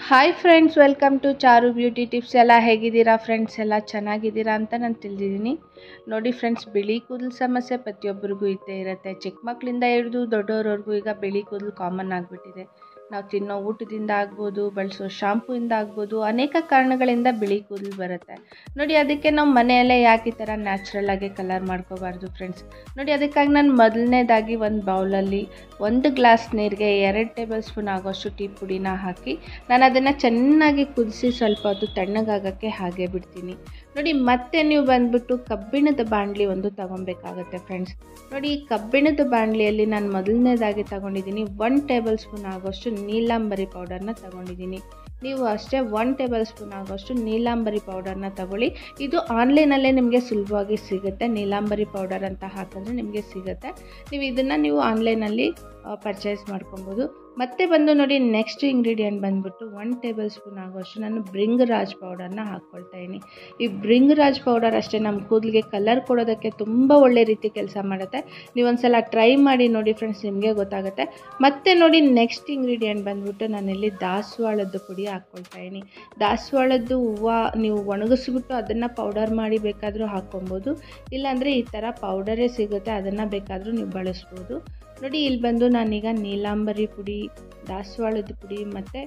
hi friends welcome to Charu beauty tips ಎಲ್ಲ ಹೇಗಿದ್ದೀರಾ friends ಎಲ್ಲ ಚೆನ್ನಾಗಿದ್ದೀರಾ ಅಂತ ನಾನು ತಿಳಿದಿದ್ದೀನಿ ನೋಡಿ ಫ್ರೆಂಡ್ಸ್ ಬಿಳಿ ಕೂದಲು ಸಮಸ್ಯೆ ಪ್ರತಿಯೊಬ್ಬರಿಗೂ ಇದ್ದೇ ಇರುತ್ತೆ ಚಿಕ್ಕ ಮಕ್ಕಳಿಂದ ಹಿಡಿದು ದೊಡ್ಡವ್ರವರೆಗೂ ಈಗ ಬಿಳಿ ಕೂದಲು ಕಾಮನ್ ಆಗಿಬಿಟ್ಟಿದೆ ನಾವು ತಿನ್ನೋ ಊಟದಿಂದ ಆಗ್ಬೋದು ಬಳಸೋ ಶಾಂಪೂಯಿಂದ ಆಗ್ಬೋದು ಅನೇಕ ಕಾರಣಗಳಿಂದ ಬಿಳಿ ಕೂದಲು ಬರುತ್ತೆ ನೋಡಿ ಅದಕ್ಕೆ ನಾವು ಮನೆಯಲ್ಲೇ ಯಾಕೆ ಈ ಥರ ನ್ಯಾಚುರಲ್ ಆಗಿ ಕಲರ್ ಮಾಡ್ಕೋಬಾರ್ದು ಫ್ರೆಂಡ್ಸ್ ನೋಡಿ ಅದಕ್ಕಾಗಿ ನಾನು ಮೊದಲನೇದಾಗಿ ಒಂದು ಬೌಲಲ್ಲಿ ಒಂದು ಗ್ಲಾಸ್ ನೀರಿಗೆ ಎರಡು ಟೇಬಲ್ ಸ್ಪೂನ್ ಆಗೋಷ್ಟು ಟೀ ಪುಡಿನ ಹಾಕಿ ನಾನು ಅದನ್ನು ಚೆನ್ನಾಗಿ ಕುದಿಸಿ ಸ್ವಲ್ಪ ಹೊತ್ತು ತಣ್ಣಗಾಗೋಕ್ಕೆ ಹಾಗೆ ಬಿಡ್ತೀನಿ ನೋಡಿ ಮತ್ತೆ ನೀವು ಬಂದುಬಿಟ್ಟು ಕಬ್ಬಿಣದ ಬಾಣಲಿ ಒಂದು ತಗೊಬೇಕಾಗತ್ತೆ ಫ್ರೆಂಡ್ಸ್ ನೋಡಿ ಈ ಕಬ್ಬಿಣದ ಬಾಣಲಿಯಲ್ಲಿ ನಾನು ಮೊದಲನೇದಾಗಿ ತಗೊಂಡಿದ್ದೀನಿ ಒನ್ ಟೇಬಲ್ ಸ್ಪೂನ್ ಆಗೋಷ್ಟು ನೀಲಾಂಬರಿ ಪೌಡರ್ನ ತಗೊಂಡಿದ್ದೀನಿ ನೀವು ಅಷ್ಟೇ ಒನ್ ಟೇಬಲ್ ಸ್ಪೂನ್ ಆಗೋಷ್ಟು ನೀಲಾಂಬರಿ ಪೌಡರ್ನ ತಗೊಳ್ಳಿ ಇದು ಆನ್ಲೈನಲ್ಲೇ ನಿಮಗೆ ಸುಲಭವಾಗಿ ಸಿಗುತ್ತೆ ನೀಲಾಂಬರಿ ಪೌಡರ್ ಅಂತ ಹಾಕಿದ್ರೆ ನಿಮಗೆ ಸಿಗುತ್ತೆ ನೀವು ಇದನ್ನು ನೀವು ಆನ್ಲೈನಲ್ಲಿ ಪರ್ಚೇಸ್ ಮಾಡ್ಕೊಬೋದು ಮತ್ತೆ ಬಂದು ನೋಡಿ ನೆಕ್ಸ್ಟ್ ಇಂಗ್ರೀಡಿಯೆಂಟ್ ಬಂದುಬಿಟ್ಟು ಒನ್ ಟೇಬಲ್ ಸ್ಪೂನ್ ಆಗೋಷ್ಟು ನಾನು ಬ್ರಿಂಗರಾಜ್ ಪೌಡರ್ನ ಹಾಕ್ಕೊಳ್ತಾ ಇದ್ದೀನಿ ಈ ಬ್ರಿಂಗರಾಜ್ ಪೌಡರ್ ಅಷ್ಟೇ ನಮ್ಮ ಕೂದಲಿಗೆ ಕಲರ್ ಕೊಡೋದಕ್ಕೆ ತುಂಬ ಒಳ್ಳೆ ರೀತಿ ಕೆಲಸ ಮಾಡುತ್ತೆ ನೀವೊಂದ್ಸಲ ಟ್ರೈ ಮಾಡಿ ನೋಡಿ ಫ್ರೆಂಡ್ಸ್ ನಿಮಗೆ ಗೊತ್ತಾಗುತ್ತೆ ಮತ್ತೆ ನೋಡಿ ನೆಕ್ಸ್ಟ್ ಇಂಗ್ರೀಡಿಯೆಂಟ್ ಬಂದುಬಿಟ್ಟು ನಾನಿಲ್ಲಿ ದಾಸವಾಳದ್ದು ಪುಡಿ ಹಾಕ್ಕೊಳ್ತಾ ಇದ್ದೀನಿ ದಾಸವಾಳದ್ದು ಹೂವು ನೀವು ಒಣಗಿಸ್ಬಿಟ್ಟು ಅದನ್ನು ಪೌಡರ್ ಮಾಡಿ ಬೇಕಾದರೂ ಹಾಕ್ಕೊಬೋದು ಇಲ್ಲಾಂದರೆ ಈ ಥರ ಪೌಡರೇ ಸಿಗುತ್ತೆ ಅದನ್ನು ಬೇಕಾದರೂ ನೀವು ಬಳಸ್ಬೋದು ನೋಡಿ ಇಲ್ಲಿ ಬಂದು ನಾನೀಗ ನೀಲಾಂಬರಿ ಪುಡಿ ದಾಸವಾಳದ ಪುಡಿ ಮತ್ತು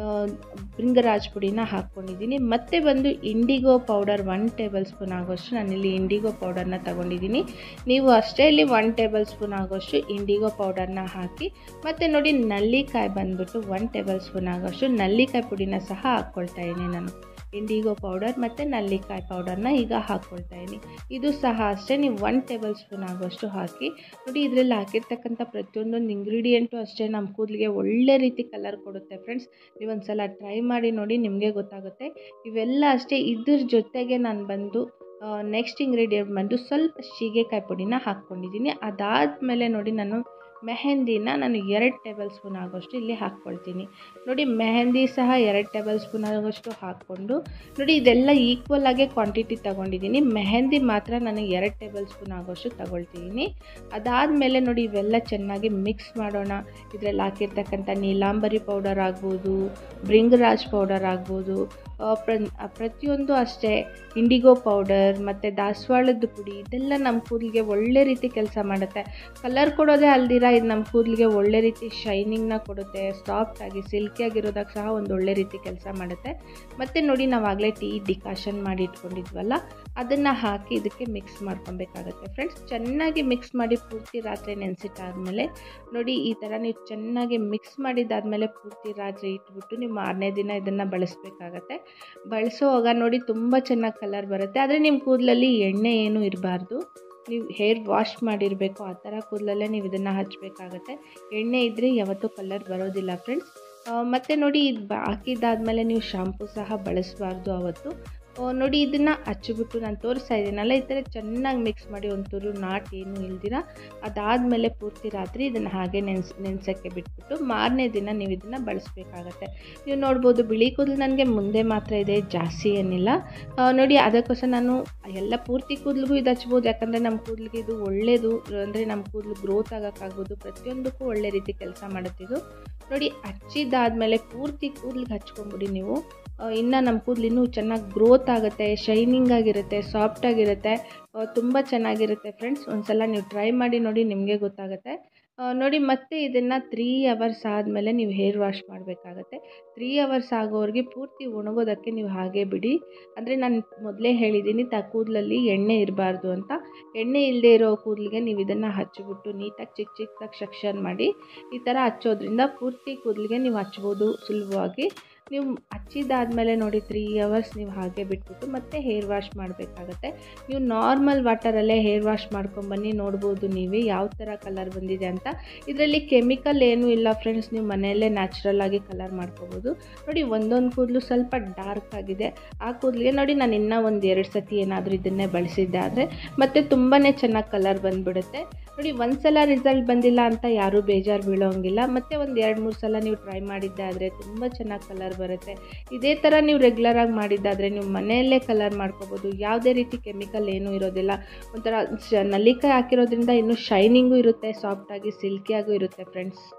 ಭೃಂಗರಾಜ್ ಪುಡಿನ ಹಾಕ್ಕೊಂಡಿದ್ದೀನಿ ಮತ್ತೆ ಬಂದು indigo powder one tablespoon ಆಗೋಷ್ಟು ನಾನಿಲ್ಲಿ ಇಂಡಿಗೋ ಪೌಡರ್ನ ತಗೊಂಡಿದ್ದೀನಿ ನೀವು ಅಷ್ಟೇ ಇಲ್ಲಿ ಒನ್ ಟೇಬಲ್ ಸ್ಪೂನ್ ಆಗೋಷ್ಟು ಇಂಡಿಗೋ ಪೌಡರ್ನ ಹಾಕಿ ಮತ್ತು ನೋಡಿ ನಲ್ಲಿಕಾಯಿ ಬಂದುಬಿಟ್ಟು ಒನ್ ಟೇಬಲ್ ಸ್ಪೂನ್ ಆಗೋಷ್ಟು ನಲ್ಲಿಕಾಯಿ ಪುಡಿನ ಸಹ ಹಾಕ್ಕೊಳ್ತಾ ಇದ್ದೀನಿ ನಾನು ಇಂಡಿಗೋ ಪೌಡರ್ ಮತ್ತು ನಲ್ಲಿಕಾಯಿ ಪೌಡರ್ನ ಈಗ ಹಾಕ್ಕೊಳ್ತಾ ಇದ್ದೀನಿ ಇದು ಸಹ ಅಷ್ಟೇ ನೀವು ಒನ್ ಟೇಬಲ್ ಸ್ಪೂನ್ ಆಗೋಷ್ಟು ಹಾಕಿ ನೋಡಿ ಇದರಲ್ಲಿ ಹಾಕಿರ್ತಕ್ಕಂಥ ಪ್ರತಿಯೊಂದೊಂದು ಇಂಗ್ರೀಡಿಯೆಂಟು ಅಷ್ಟೇ ನಮ್ಮ ಕೂದಲಿಗೆ ಒಳ್ಳೆ ರೀತಿ ಕಲರ್ ಕೊಡುತ್ತೆ ಫ್ರೆಂಡ್ಸ್ ನೀವೊಂದ್ಸಲ ಟ್ರೈ ಮಾಡಿ ನೋಡಿ ನಿಮಗೆ ಗೊತ್ತಾಗುತ್ತೆ ಇವೆಲ್ಲ ಅಷ್ಟೇ ಇದ್ರ ಜೊತೆಗೆ ನಾನು ಬಂದು ನೆಕ್ಸ್ಟ್ ಇಂಗ್ರೀಡಿಯೆಂಟ್ ಬಂದು ಸ್ವಲ್ಪ ಶೀಗೆಕಾಯಿ ಪುಡಿನ ಹಾಕ್ಕೊಂಡಿದ್ದೀನಿ ಅದಾದಮೇಲೆ ನೋಡಿ ನಾನು ಮೆಹಂದಿನ ನಾನು ಎರಡು ಟೇಬಲ್ ಸ್ಪೂನ್ ಆಗೋಷ್ಟು ಇಲ್ಲಿ ಹಾಕ್ಕೊಳ್ತೀನಿ ನೋಡಿ ಮೆಹಂದಿ ಸಹ ಎರಡು ಟೇಬಲ್ ಸ್ಪೂನ್ ಆಗೋಷ್ಟು ಹಾಕ್ಕೊಂಡು ನೋಡಿ ಇದೆಲ್ಲ ಈಕ್ವಲ್ ಆಗಿ ಕ್ವಾಂಟಿಟಿ ತೊಗೊಂಡಿದ್ದೀನಿ ಮೆಹಂದಿ ಮಾತ್ರ ನಾನು ಎರಡು ಟೇಬಲ್ ಸ್ಪೂನ್ ಆಗೋಷ್ಟು ತಗೊಳ್ತಿದ್ದೀನಿ ಅದಾದಮೇಲೆ ನೋಡಿ ಇವೆಲ್ಲ ಚೆನ್ನಾಗಿ ಮಿಕ್ಸ್ ಮಾಡೋಣ ಇದರಲ್ಲಿ ಹಾಕಿರ್ತಕ್ಕಂಥ ನೀಲಾಂಬರಿ ಪೌಡರ್ ಆಗ್ಬೋದು ಬ್ರಿಂಗರಾಜ್ ಪೌಡರ್ ಆಗ್ಬೋದು ಪ್ರ ಪ್ರತಿಯೊಂದು ಅಷ್ಟೇ ಇಂಡಿಗೋ ಪೌಡರ್ ಮತ್ತು ದಾಸವಾಳದ ಪುಡಿ ಇದೆಲ್ಲ ನಮ್ಮ ಕೂದಲಿಗೆ ಒಳ್ಳೆ ರೀತಿ ಕೆಲಸ ಮಾಡುತ್ತೆ ಕಲರ್ ಕೊಡೋದೇ ಅಲ್ದಿರ ಇದು ನಮ್ಮ ಕೂದಲಿಗೆ ಒಳ್ಳೆ ರೀತಿ ಶೈನಿಂಗ್ನ ಕೊಡುತ್ತೆ ಸಾಫ್ಟಾಗಿ ಸಿಲ್ಕಿಯಾಗಿರೋದಕ್ಕೆ ಸಹ ಒಂದು ಒಳ್ಳೆ ರೀತಿ ಕೆಲಸ ಮಾಡುತ್ತೆ ಮತ್ತು ನೋಡಿ ನಾವಾಗಲೇ ಟೀ ಡಿಕಾಷನ್ ಮಾಡಿ ಇಟ್ಕೊಂಡಿದ್ವಲ್ಲ ಅದನ್ನು ಹಾಕಿ ಇದಕ್ಕೆ ಮಿಕ್ಸ್ ಮಾಡ್ಕೊಬೇಕಾಗತ್ತೆ ಫ್ರೆಂಡ್ಸ್ ಚೆನ್ನಾಗಿ ಮಿಕ್ಸ್ ಮಾಡಿ ಪೂರ್ತಿ ರಾತ್ರಿ ನೆನೆಸಿಟ್ಟಾದಮೇಲೆ ನೋಡಿ ಈ ಥರ ನೀವು ಚೆನ್ನಾಗಿ ಮಿಕ್ಸ್ ಮಾಡಿದ್ದಾದಮೇಲೆ ಪೂರ್ತಿ ರಾತ್ರಿ ಇಟ್ಬಿಟ್ಟು ನೀವು ಮಾರನೇ ದಿನ ಇದನ್ನು ಬಳಸಬೇಕಾಗತ್ತೆ ಬಳಸೋವಾಗ ನೋಡಿ ತುಂಬ ಚೆನ್ನಾಗಿ ಕಲರ್ ಬರುತ್ತೆ ಆದರೆ ನಿಮ್ಮ ಕೂದಲಲ್ಲಿ ಎಣ್ಣೆ ಏನೂ ಇರಬಾರ್ದು ನೀವು ಹೇರ್ ವಾಶ್ ಮಾಡಿರಬೇಕು ಆ ಥರ ಕೂದಲಲ್ಲೇ ನೀವು ಇದನ್ನು ಹಚ್ಚಬೇಕಾಗತ್ತೆ ಎಣ್ಣೆ ಇದ್ದರೆ ಯಾವತ್ತೂ ಕಲರ್ ಬರೋದಿಲ್ಲ ಫ್ರೆಂಡ್ಸ್ ಮತ್ತು ನೋಡಿ ಇದು ಹಾಕಿದ್ದಾದಮೇಲೆ ನೀವು ಶಾಂಪೂ ಸಹ ಬಳಸಬಾರ್ದು ಅವತ್ತು ನೋಡಿ ಇದನ್ನು ಹಚ್ಚಿಬಿಟ್ಟು ನಾನು ತೋರಿಸ್ತಾ ಇದ್ದೀನಲ್ಲ ಈ ಥರ ಚೆನ್ನಾಗಿ ಮಿಕ್ಸ್ ಮಾಡಿ ಒಂಚೂರು ನಾಟ್ ಏನು ಇಲ್ದಿರ ಅದಾದಮೇಲೆ ಪೂರ್ತಿ ರಾತ್ರಿ ಇದನ್ನು ಹಾಗೆ ನೆನ್ಸ್ ನೆನೆಸೋಕ್ಕೆ ಬಿಟ್ಬಿಟ್ಟು ಮಾರನೇ ದಿನ ನೀವು ಇದನ್ನು ಬಳಸಬೇಕಾಗತ್ತೆ ನೀವು ನೋಡ್ಬೋದು ಬಿಳಿ ಕೂದಲು ನನಗೆ ಮುಂದೆ ಮಾತ್ರ ಇದೆ ಜಾಸ್ತಿ ಏನಿಲ್ಲ ನೋಡಿ ಅದಕ್ಕೋಸ್ಕರ ನಾನು ಎಲ್ಲ ಪೂರ್ತಿ ಕೂದಲಿಗೂ ಇದು ಹಚ್ಬೋದು ಯಾಕಂದರೆ ನಮ್ಮ ಕೂದಲಿಗೆ ಇದು ಒಳ್ಳೆಯದು ಅಂದರೆ ನಮ್ಮ ಕೂದಲು ಗ್ರೋತ್ ಆಗೋಕ್ಕಾಗ್ಬೋದು ಪ್ರತಿಯೊಂದಕ್ಕೂ ಒಳ್ಳೆ ರೀತಿ ಕೆಲಸ ಮಾಡುತ್ತಿದ್ದು ನೋಡಿ ಹಚ್ಚಿದ್ದಾದಮೇಲೆ ಪೂರ್ತಿ ಕೂದಲಿಗೆ ಹಚ್ಕೊಂಬಿಡಿ ನೀವು ಇನ್ನು ನಮ್ಮ ಕೂದಲು ಇನ್ನೂ ಚೆನ್ನಾಗಿ ಗ್ರೋತ್ ಆಗುತ್ತೆ ಶೈನಿಂಗ್ ಆಗಿರುತ್ತೆ ಸಾಫ್ಟಾಗಿರುತ್ತೆ ತುಂಬ ಚೆನ್ನಾಗಿರುತ್ತೆ ಫ್ರೆಂಡ್ಸ್ ಒಂದ್ಸಲ ನೀವು ಟ್ರೈ ಮಾಡಿ ನೋಡಿ ನಿಮಗೆ ಗೊತ್ತಾಗುತ್ತೆ ನೋಡಿ ಮತ್ತೆ ಇದನ್ನು ತ್ರೀ ಅವರ್ಸ್ ಆದಮೇಲೆ ನೀವು ಹೇರ್ ವಾಶ್ ಮಾಡಬೇಕಾಗತ್ತೆ ತ್ರೀ ಅವರ್ಸ್ ಆಗೋವರೆಗೆ ಪೂರ್ತಿ ಒಣಗೋದಕ್ಕೆ ನೀವು ಹಾಗೆ ಬಿಡಿ ಅಂದರೆ ನಾನು ಮೊದಲೇ ಹೇಳಿದ್ದೀನಿ ತ ಕೂದಲಲ್ಲಿ ಎಣ್ಣೆ ಇರಬಾರ್ದು ಅಂತ ಎಣ್ಣೆ ಇಲ್ಲದೆ ಇರೋ ಕೂದಲಿಗೆ ನೀವು ಇದನ್ನು ಹಚ್ಚಿಬಿಟ್ಟು ನೀಟಾಗಿ ಚಿಕ್ಕ ಚಿಕ್ಕದಾಗಿ ಸೆಕ್ಷನ್ ಮಾಡಿ ಈ ಥರ ಹಚ್ಚೋದ್ರಿಂದ ಪೂರ್ತಿ ಕೂದಲಿಗೆ ನೀವು ಹಚ್ಬೋದು ಸುಲಭವಾಗಿ ನೀವು ಹಚ್ಚಿದ್ದಾದಮೇಲೆ ನೋಡಿ ತ್ರೀ ಅವರ್ಸ್ ನೀವು ಹಾಗೆ ಬಿಟ್ಬಿಟ್ಟು ಮತ್ತೆ ಹೇರ್ ವಾಶ್ ಮಾಡಬೇಕಾಗತ್ತೆ ನೀವು ನಾರ್ಮಲ್ ವಾಟರಲ್ಲೇ ಹೇರ್ ವಾಶ್ ಮಾಡ್ಕೊಂಬನ್ನಿ ನೋಡ್ಬೋದು ನೀವೇ ಯಾವ ಥರ ಕಲರ್ ಬಂದಿದೆ ಅಂತ ಇದರಲ್ಲಿ ಕೆಮಿಕಲ್ ಏನೂ ಇಲ್ಲ ಫ್ರೆಂಡ್ಸ್ ನೀವು ಮನೆಯಲ್ಲೇ ನ್ಯಾಚುರಲ್ ಆಗಿ ಕಲರ್ ಮಾಡ್ಕೋಬೋದು ನೋಡಿ ಒಂದೊಂದು ಕೂದಲು ಸ್ವಲ್ಪ ಡಾರ್ಕ್ ಆಗಿದೆ ಆ ಕೂದಲಿಗೆ ನೋಡಿ ನಾನು ಇನ್ನೂ ಒಂದು ಎರಡು ಸತಿ ಏನಾದರೂ ಇದನ್ನೇ ಬಳಸಿದ್ದೆ ಆದರೆ ಮತ್ತು ತುಂಬಾ ಚೆನ್ನಾಗಿ ಕಲರ್ ಬಂದುಬಿಡುತ್ತೆ ನೋಡಿ ಒಂದು ಸಲ ರಿಸಲ್ಟ್ ಬಂದಿಲ್ಲ ಅಂತ ಯಾರೂ ಬೇಜಾರು ಬೀಳೋಂಗಿಲ್ಲ ಮತ್ತು ಒಂದು ಎರಡು ಮೂರು ಸಲ ನೀವು ಟ್ರೈ ಮಾಡಿದ್ದೆ ಆದರೆ ತುಂಬ ಚೆನ್ನಾಗಿ ಕಲರ್ ಬರುತ್ತೆ ಇದೇ ಥರ ನೀವು ರೆಗ್ಯುಲರಾಗಿ ಮಾಡಿದ್ದಾದರೆ ನೀವು ಮನೆಯಲ್ಲೇ ಕಲರ್ ಮಾಡ್ಕೋಬೋದು ಯಾವುದೇ ರೀತಿ ಕೆಮಿಕಲ್ ಏನೂ ಇರೋದಿಲ್ಲ ಒಂಥರ ಶ ನಲ್ಲಿಕಾಯಿ ಹಾಕಿರೋದ್ರಿಂದ ಇನ್ನೂ ಶೈನಿಂಗು ಇರುತ್ತೆ ಸಾಫ್ಟಾಗಿ ಸಿಲ್ಕಿಯಾಗೂ ಇರುತ್ತೆ ಫ್ರೆಂಡ್ಸ್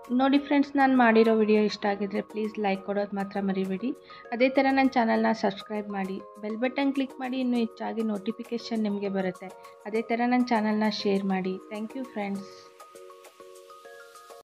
ನೋಡಿ ಫ್ರೆಂಡ್ಸ್ ನಾನು ಮಾಡಿರೋ ವಿಡಿಯೋ ಇಷ್ಟ ಆಗಿದ್ರೆ ಪ್ಲೀಸ್ ಲೈಕ್ ಕೊಡೋದು ಮಾತ್ರ ಮರಿಬೇಡಿ ಅದೇ ಥರ ನನ್ನ ಚಾನಲ್ನ ಸಬ್ಸ್ಕ್ರೈಬ್ ಮಾಡಿ ಬೆಲ್ ಬಟನ್ ಕ್ಲಿಕ್ ಮಾಡಿ ಇನ್ನೂ ಹೆಚ್ಚಾಗಿ ನೋಟಿಫಿಕೇಷನ್ ನಿಮಗೆ ಬರುತ್ತೆ ಅದೇ ಥರ ನನ್ನ ಚಾನಲ್ನ ಶೇರ್ ಮಾಡಿ ಥ್ಯಾಂಕ್ ಯು ಫ್ರೆಂಡ್ಸ್